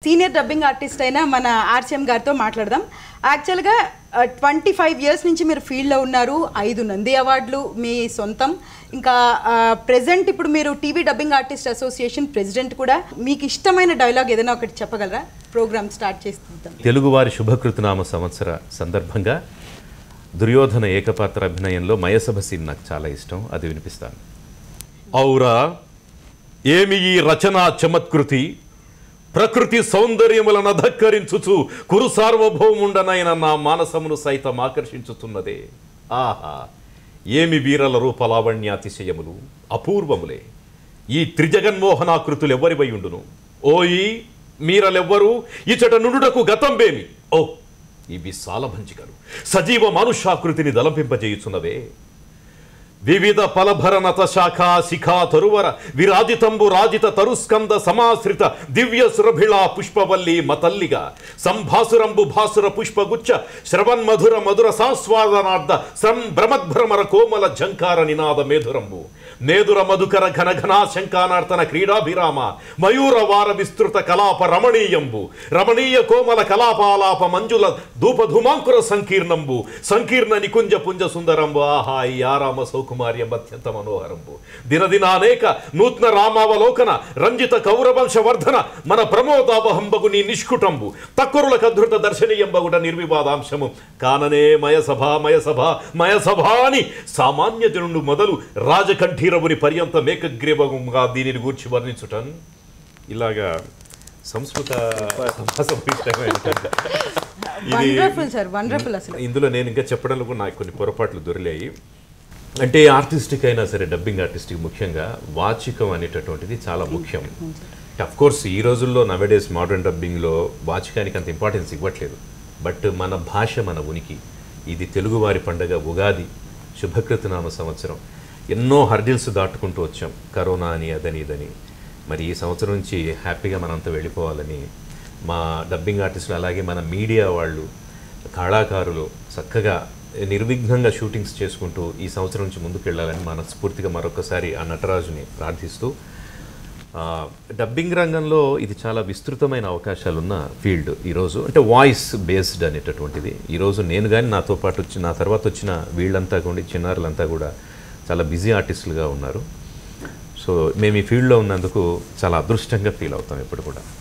senior dubbing artist అయిన మన RCM గారితో మాట్లాడదాం యాక్చువల్గా ట్వంటీ ఫైవ్ ఇయర్స్ నుంచి మీరు ఫీల్డ్లో ఉన్నారు ఐదు నంది అవార్డులు మీ సొంతం ఇంకా ప్రెసెంట్ ఇప్పుడు మీరు TV dubbing artist association president కూడా మీకు ఇష్టమైన డైలాగ్ ఏదైనా ఒకటి చెప్పగలరా ప్రోగ్రామ్ స్టార్ట్ చేస్తుంటాం తెలుగువారి శుభకృతనామ సంవత్సర సందర్భంగా దుర్యోధన ఏకపాత్ర అభినయంలో మయసభ సీన్ నాకు చాలా ఇష్టం అది వినిపిస్తాను ఔరా ఏమి ఈ రచనా చమత్కృతి ప్రకృతి సౌందర్యములను అధక్కరించుచు కురు సార్వభౌముండనైన నా మానసమును సైతం ఆకర్షించుతున్నదే ఆహా ఏమి వీరల రూపలావణ్యాతిశయములు అపూర్వములే ఈ త్రిజగన్మోహనాకృతులు ఎవరివై ఉండును ఓయి మీరలెవ్వరు ఇచట నుడుటకు గతంబేమి ఓ ఇవి సాలభంచికలు సజీవ మనుష్యాకృతిని దలంపింపజేయుచున్నవే వివిధ ఫలభరనత శాఖ శిఖా తరువర విరాజితంబు రాజిత తరుస్కంద సమాశ్రిత దివ్య సురభిళా పుష్పవల్లి మతల్లిగా సంభాసురంబు భాసుర పుష్పగుచ్చ శ్రవన్మధుర మధుర సాస్వాదనార్థ సం భ్రమద్భ్రమర కోమల ఝంకార నినాద మేధురంబు నేదుర మధుకర ఘన ఘనా శంకానార్తన క్రీడాభిరామ మయూర వార విస్తృత కలాప రమణీయంబు రమణీయ కోమల కలాపాలాప మంజుల ధూపధూమాంకుర సంకీర్ణంబు సంకీర్ణ నికుంజ పుంజ సుందరంబు ఆహా ఈ ఆరామ సౌకుమార్యం అత్యంత మనోహరంబు దినదిన అనేక నూత్న రామావలోకన రంజిత కౌరవంశ వర్ధన మన ప్రమోదావహంబగు నీ నిష్కుటంబు తక్కురుల కధృత దర్శనీయంబగుట నిర్వివాదాంశము కాననే మయసభ మయసభ మయసభ అని సామాన్య జనుడు మొదలు రాజకంఠీరవుని పర్యంత మేకగ్రీవముగా దీనిని గూర్చి వర్ణించుటన్ ఇలాగా సంస్కృత సమాసమైనటువంటి ఇది వండర్ఫుల్ సార్ వండర్ఫుల్ అసలు ఇందులో నేను ఇంకా చెప్పడంలో కూడా నాకు కొన్ని పొరపాట్లు దొరికాయి అంటే ఆర్టిస్ట్కి అయినా సరే డబ్బింగ్ ఆర్టిస్ట్కి ముఖ్యంగా వాచికం అనేటటువంటిది చాలా ముఖ్యం అఫ్ కోర్స్ ఈ రోజుల్లో నవడేస్ మోడర్న్ డబ్బింగ్లో వాచికానికి అంత ఇంపార్టెన్స్ ఇవ్వట్లేదు బట్ మన భాష మన ఉనికి ఇది తెలుగువారి పండగ ఉగాది శుభకృతనామ సంవత్సరం ఎన్నో హర్డిల్స్ దాటుకుంటూ వచ్చాం కరోనా అని అదని ఇదని మరి ఈ సంవత్సరం నుంచి హ్యాపీగా మనంతా వెళ్ళిపోవాలని మా డబ్బింగ్ ఆర్టిస్టులు అలాగే మన మీడియా వాళ్ళు కళాకారులు చక్కగా నిర్విఘ్నంగా షూటింగ్స్ చేసుకుంటూ ఈ సంవత్సరం నుంచి ముందుకు వెళ్ళాలని మనస్ఫూర్తిగా మరొకసారి ఆ నటరాజుని ప్రార్థిస్తూ ఆ, డబ్బింగ్ రంగంలో ఇది చాలా విస్తృతమైన అవకాశాలు ఉన్న ఫీల్డ్ ఈరోజు అంటే వాయిస్ బేస్డ్ అనేటటువంటిది ఈరోజు నేను కానీ నాతో పాటు వచ్చి నా తర్వాత వచ్చిన వీళ్ళంతా కూడా చిన్నారులంతా కూడా చాలా బిజీ ఆర్టిస్టులుగా ఉన్నారు సో మేము ఈ ఫీల్డ్లో ఉన్నందుకు చాలా అదృష్టంగా ఫీల్ అవుతాం ఇప్పుడు కూడా